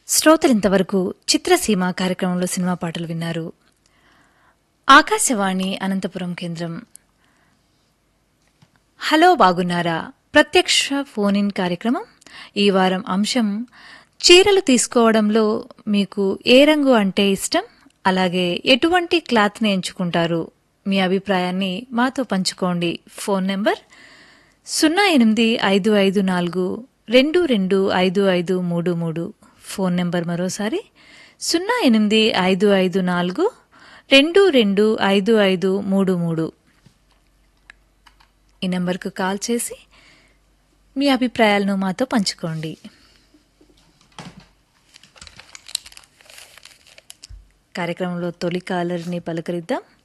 శ్రోతలింతవరకు చిత్రసీమ కార్యక్రమంలో సినిమా పాటలు విన్నారు ఆకాశవాణి అనంతపురం కేంద్రం హలో బాగున్నారా ప్రత్యక్ష ఫోన్ ఇన్ కార్యక్రమం ఈ వారం అంశం చీరలు తీసుకోవడంలో మీకు ఏ రంగు అంటే ఇష్టం అలాగే ఎటువంటి క్లాత్ని ఎంచుకుంటారు మీ అభిప్రాయాన్ని మాతో పంచుకోండి ఫోన్ నెంబర్ సున్నా ఎనిమిది ఐదు ఐదు నాలుగు రెండు రెండు ఐదు ఐదు మూడు మూడు ఫోన్ నెంబర్ మరోసారి సున్నా ఎనిమిది ఐదు ఐదు నాలుగు రెండు రెండు ఐదు ఐదు మూడు మూడు ఈ నెంబర్కు కాల్ చేసి మీ అభిప్రాయాలను మాతో పంచుకోండి కార్యక్రమంలో తొలి కాలర్ని పలకరిద్దాం